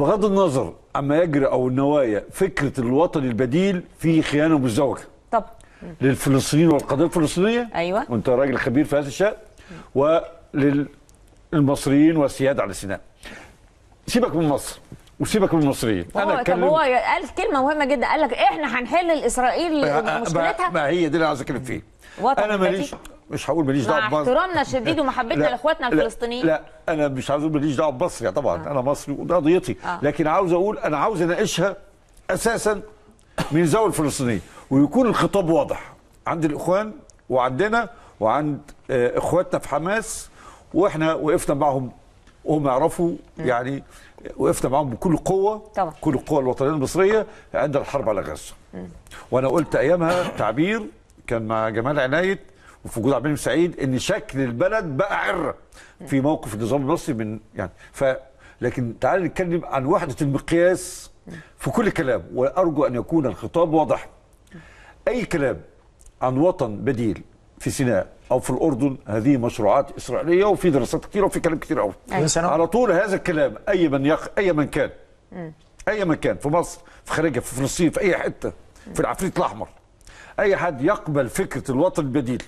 بغض النظر عما يجري او النوايا فكره الوطن البديل في خيانه مزدوجه طب للفلسطينيين والقضيه الفلسطينيه أيوة. وانت راجل خبير في هذا الشان وللمصريين والسياده على سيناء سيبك من مصر وسيبك من المصريين هو طب أتكلم- هو قال كلمه مهمه جدا قال لك احنا هنحل الاسرائيل ما- مشكلتها ما هي دي اللي عايز اتكلم فيه وطن انا ماليش بديل. مش هقول ماليش مع دعوه بمصر. احترامنا الشديد ومحبتنا لا، لاخواتنا لا، الفلسطينيين لا انا مش عاوز اقول ماليش دعوه بمصر يعني طبعا انا مصري وده قضيتي آه. لكن عاوز اقول انا عاوز اناقشها اساسا من زاويه الفلسطينيه ويكون الخطاب واضح عند الاخوان وعندنا وعند آه، اخواتنا في حماس واحنا وقفنا معهم وهم يعرفوا يعني وقفنا معهم بكل قوه طبعا. كل القوى الوطنيه المصريه عند الحرب على غزه وانا قلت ايامها تعبير كان مع جمال عناية وفي وجود عبد المنعم سعيد ان شكل البلد بقى عره في موقف النظام المصري من يعني ف لكن تعال نتكلم عن وحده المقياس في كل كلام وارجو ان يكون الخطاب واضح اي كلام عن وطن بديل في سيناء او في الاردن هذه مشروعات اسرائيليه وفي دراسات كثيره وفي كلام كثير قوي من سنة على طول هذا الكلام اي من يق... اي من كان اي من كان في مصر في خارجها في فلسطين في اي حته في العفريت الاحمر اي حد يقبل فكره الوطن البديل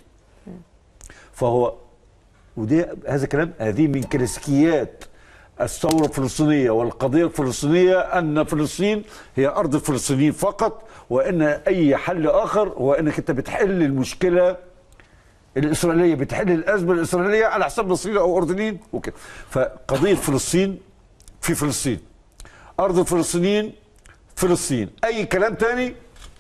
فهو ودي هذا كلام هذه من كلاسيكيات الثوره الفلسطينيه والقضيه الفلسطينيه ان فلسطين هي ارض الفلسطينيين فقط وان اي حل اخر هو انك انت بتحل المشكله الاسرائيليه بتحل الازمه الاسرائيليه على حساب مصريين او اردنيين وكده فقضيه فلسطين في فلسطين ارض الفلسطينيين فلسطين اي كلام تاني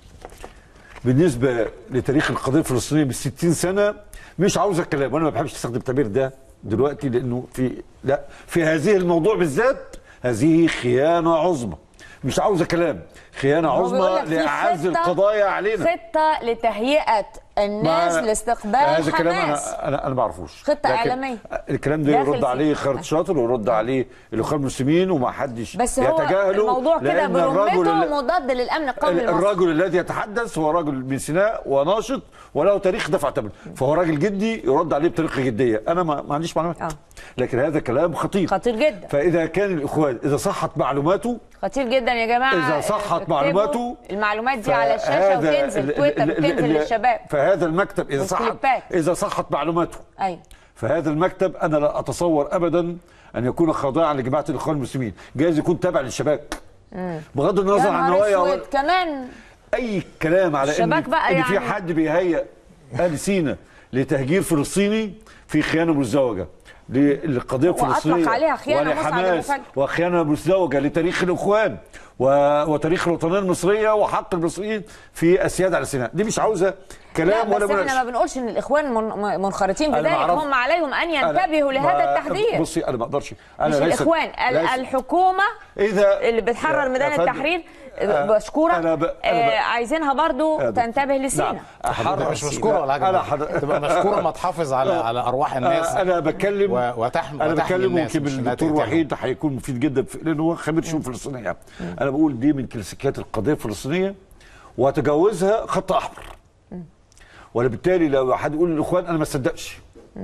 بالنسبه لتاريخ القضيه الفلسطينيه من 60 سنه مش عاوز الكلام وانا ما بحبش استخدم التعبير ده دلوقتي لانه في لا في هذه الموضوع بالذات هذه خيانه عظمى مش عاوزه كلام خيانه هو بيقول عظمى لك في لاعز خطة- القضايا علينا خطه لتهيئه الناس ما- لاستقبال هذا كلام حماس انا انا انا ما اعرفوش خطة لكن إعلامية. الكلام ده داخل يرد فيه. عليه خالد شاطر ويرد عليه الاخوان المسلمين وما حدش بس هو يتجاهله الموضوع كده لأن الرجل برمته ال- مضاد للامن القومي المصري الرجل الذي يتحدث هو رجل من سيناء وناشط وله تاريخ دفع ثمن فهو راجل جدي يرد عليه بطريقه جديه انا ما, ما عنديش معلومات آه. لكن هذا كلام خطير خطير جدا فاذا كان الاخوان اذا صحت معلوماته خطير جدا يا جماعه إذا صحت اكتبوا معلوماته المعلومات دي على الشاشه فهذا وتنزل ال- تويتر ال- ال- وتنزل ال- للشباب فهذا المكتب اذا صحت والكليبات. اذا صحت معلوماته ايوه فهذا المكتب انا لا اتصور ابدا ان يكون خاضعا لجماعه الاخوان المسلمين جايز يكون تابع للشباك بغض النظر يا عن نهار نوايا اسود كمان اي كلام على ان, الشباك بقى إن في يعني- حد بيهيئ اهل سينا لتهجير فلسطيني في خيانه مزدوجه للقضيه وأطلق الفلسطينيه عليها خيانة مسعد ولحماس المفاجئ. وخيانه مزدوجه لتاريخ الاخوان و... وتاريخ الوطنيه المصريه وحق المصريين في السياده على سيناء دي مش عاوزه لا كلام بس ولا احنا مناقشه ما بنقولش ان الاخوان من- منخرطين في أنا ذلك معرف- هم عليهم ان أنا- ينتبهوا لهذا ما- التحذير بصي انا ما اقدرش انا مش ليست- الاخوان ال- ليست- الحكومه اذا اللي بتحرر يا- ميدان يا فندم، التحرير آه، مشكوره أنا ب- أنا ب- آه، عايزينها برضو أنا ب- تنتبه لسينا نعم. حضرتك مش مشكوره ولا أنا حاجه حضر- تبقى مشكوره ما تحافظ على على ارواح الناس آه، انا بتكلم و- وتحمي انا وتحمي بتكلم الناس ممكن مش إنها الدكتور تقتلهم. وحيد هيكون مفيد جدا في لان هو خبير شؤون فلسطينيه انا بقول دي من كلاسيكيات القضيه الفلسطينيه وتجاوزها خط احمر وبالتالي لو حد يقول الاخوان انا ما صدقش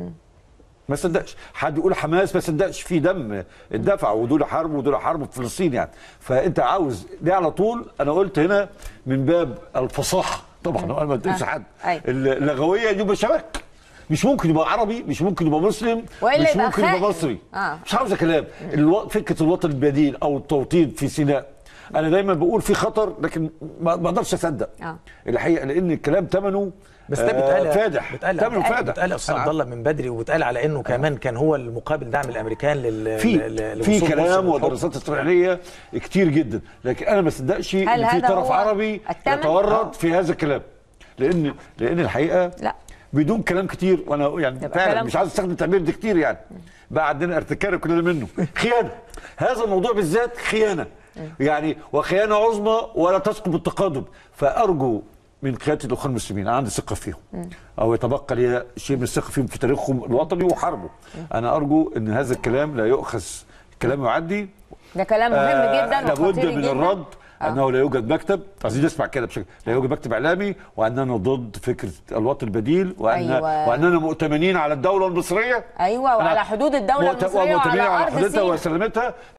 ما صدقش حد يقول حماس ما صدقش في دم اتدفع ودول حرب ودول حرب في فلسطين يعني فانت عاوز دي على طول انا قلت هنا من باب الفصاحه طبعا انا ما قلتش آه. حد أيوة. اللغويه يبقى شبك مش ممكن يبقى عربي مش ممكن يبقى مسلم وإلا مش يبقى ممكن يبقى خائن. مصري آه. مش عاوزه كلام الو... فكره الوطن البديل او التوطين في سيناء انا دايما بقول في خطر لكن ما ما اقدرش اصدق آه. الحقيقه لان الكلام ثمنه بس ده بيتقال فادح بيتقال ثمنه فادح بيتقال يا استاذ عبد الله من بدري وبيتقال على انه كمان كان هو المقابل دعم الامريكان لل في لل- في لوصول كلام مرسي للحكم. ودراسات اسرائيليه كتير جدا لكن انا ما اصدقش هل ان في هذا طرف هو عربي الثمن؟ يتورط في هذا الكلام لان لان الحقيقه لا بدون كلام كتير وانا يعني يبقى فعلا كلام- مش عايز استخدم التعبير ده كتير يعني بقى عندنا ارتكار كلنا منه خيانه هذا الموضوع بالذات خيانه يعني وخيانه عظمى ولا تسقط بالتقادم فارجو من قياده الاخوان المسلمين انا عندي ثقه فيهم او يتبقى لي شيء من الثقه فيهم في تاريخهم الوطني وحربه انا ارجو ان هذا الكلام لا يؤخذ كلام يعدي ده كلام مهم آه، جدا لابد وخطير من جدا الرد انه لا يوجد مكتب عايزين نسمع كده بشكل لا يوجد مكتب اعلامي واننا ضد فكره الوطن البديل وان أيوة. واننا مؤتمنين على الدوله المصريه ايوه وعلى أنا حدود الدوله مؤت- المصريه ومؤتمنين وعلى على ارض حدودها سيناء وسلامتها